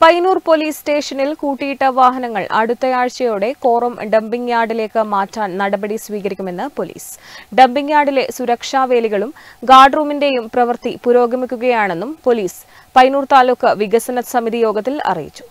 Payyanur police സ്റ്റേഷനിൽ കൂട്ടിയിട്ട വാഹനങ്ങൾ അടുത്തയാഴ്ചയോടെ quorum dumping യാർഡിലേക്ക് മാറ്റാൻ നടപടി സ്വീകരിക്കുമെന്ന് പോലീസ് ഡംപിംഗ് യാർഡിലെ സുരക്ഷാ വേലികളും ഗാർഡ് റൂമിന്റെയും പ്രവൃത്തി പുരോഗമിക്കുകയാണെന്നും പോലീസ് പയ്യന്നൂർ താലൂക്ക് വികസന സമിതി യോഗത്തിൽ അറിയിച്ചു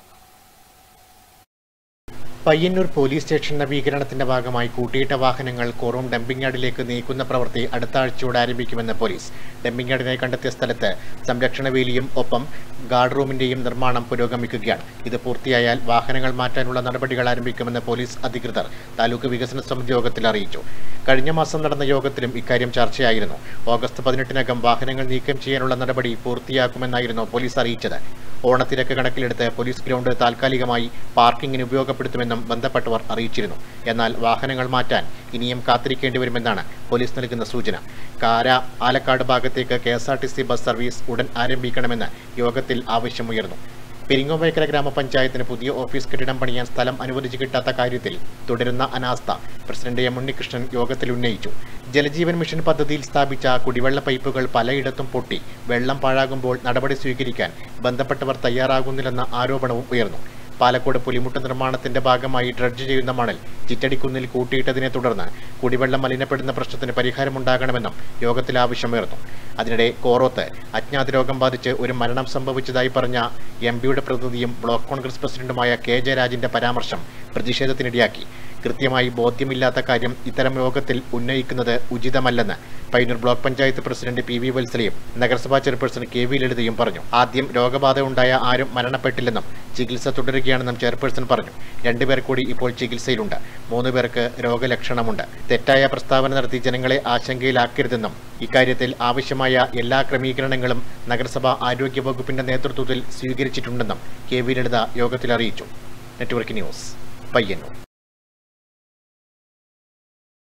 പയ്യന്നൂർ പോലീസ് സ്റ്റേഷൻ നവീകരണത്തിന്റെ ഭാഗമായി കൂട്ടിയിട്ട വാഹനങ്ങൾ കോറൂം ഡംപിംഗ് യാർഡിലേക്ക് നീക്കുന്ന പ്രവൃത്തി അടുത്ത ആഴ്ചയോടെ ആരംഭിക്കുമെന്ന് പോലീസ് ഡംപിംഗ് യാർഡിനായി കണ്ടെത്തിയ സ്ഥലത്ത് സംരക്ഷണ വേലിയും ഒപ്പം ഗാർഡ് റൂമിന്റെയും നിർമ്മാണം പുരോഗമിക്കുകയാണ് ഇത് പൂർത്തിയായാൽ വാഹനങ്ങൾ മാറ്റാനുള്ള നടപടികൾ ആരംഭിക്കുമെന്ന് പോലീസ് അധികൃതർ താലൂക്ക് വികസന സമിതി യോഗത്തിൽ അറിയിച്ചു കഴിഞ്ഞ മാസം നടന്ന യോഗത്തിലും ഇക്കാര്യം ചർച്ചയായിരുന്നു ഓഗസ്റ്റ് പതിനെട്ടിനകം വാഹനങ്ങൾ നീക്കം ചെയ്യാനുള്ള നടപടി പൂർത്തിയാക്കുമെന്നായിരുന്നു പോലീസ് അറിയിച്ചത് ഓണത്തിരക്ക് കണക്കിലെടുത്ത് പോലീസ് ഗ്രൗണ്ട് താൽക്കാലികമായി പാർക്കിങ്ങിന് ഉപയോഗപ്പെടുത്തുമെന്നും ബന്ധപ്പെട്ടവർ അറിയിച്ചിരുന്നു എന്നാൽ വാഹനങ്ങൾ മാറ്റാൻ ഇനിയും കാത്തിരിക്കേണ്ടി വരുമെന്നാണ് പോലീസ് നൽകുന്ന സൂചന കാര ആലക്കാട് ഭാഗത്തേക്ക് K S R T C bus service ഉടൻ ആരംഭിക്കണമെന്ന് യോഗത്തിൽ ആവശ്യമുയർന്നു പെരിങ്ങോമേക്കര ഗ്രാമപഞ്ചായത്തിന് പുതിയ ഓഫീസ് കെട്ടിടം പണിയാൻ സ്ഥലം അനുവദിച്ചു കിട്ടാത്ത കാര്യത്തിൽ തുടരുന്ന അനാസ്ഥ പ്രസിഡന്റ് എം ഉണ്ണികൃഷ്ണൻ യോഗത്തിൽ ഉന്നയിച്ചു ജലജീവൻ മിഷൻ പദ്ധതിയിൽ സ്ഥാപിച്ച കുടിവെള്ള പൈപ്പുകൾ പലയിടത്തും പൊട്ടി വെള്ളം പാഴാകുമ്പോൾ നടപടി സ്വീകരിക്കാൻ ബന്ധപ്പെട്ടവർ തയ്യാറാകുന്നില്ലെന്ന ആരോപണവും ഉയർന്നു പാലക്കോട് പുലിമുട്ട് നിർമ്മാണത്തിന്റെ ഭാഗമായി ഡ്രഡ്ജ് ചെയ്യുന്ന മണൽ ചിറ്റടിക്കുന്നിൽ കൂട്ടിയിട്ടതിനെ തുടർന്ന് കുടിവെള്ളം മലിനപ്പെടുന്ന പ്രശ്നത്തിന് പരിഹാരമുണ്ടാകണമെന്നും യോഗത്തിൽ ആവശ്യമുയർന്നു അതിനിടെ കോറോത്ത് അജ്ഞാത രോഗം ബാധിച്ച് ഒരു മരണം സംഭവിച്ചതായി പറഞ്ഞ എം പിയുടെ പ്രതിനിധിയും ബ്ലോക്ക് കോൺഗ്രസ് പ്രസിഡന്റുമായ കെ ജയരാജിന്റെ പരാമർശം പ്രതിഷേധത്തിനിടയാക്കി കൃത്യമായി ബോധ്യമില്ലാത്ത കാര്യം ഇത്തരം യോഗത്തിൽ ഉന്നയിക്കുന്നത് ഉചിതമല്ലെന്ന് Payyanur block panchayat president P V വത്സലയും നഗരസഭാ ചെയർപേഴ്സൺ കെ വി ലളിതയും പറഞ്ഞു ആദ്യം രോഗബാധ ഉണ്ടായ ആരും മരണപ്പെട്ടില്ലെന്നും ചികിത്സ തുടരുകയാണെന്നും ചെയർപേഴ്സൺ പറഞ്ഞു രണ്ടുപേർ കൂടി ഇപ്പോൾ ചികിത്സയിലുണ്ട് മൂന്ന് പേർക്ക് രോഗലക്ഷണമുണ്ട് തെറ്റായ പ്രസ്താവന നടത്തി ജനങ്ങളെ ആശങ്കയിലാക്കരുതെന്നും ഇക്കാര്യത്തിൽ ആവശ്യമായ എല്ലാ ക്രമീകരണങ്ങളും നഗരസഭാ ആരോഗ്യ വകുപ്പിന്റെ നേതൃത്വത്തിൽ സ്വീകരിച്ചിട്ടുണ്ടെന്നും കെ വി ലളിത യോഗത്തിൽ അറിയിച്ചു നെറ്റ്വർക്ക് ന്യൂസ് പയ്യന്നൂർ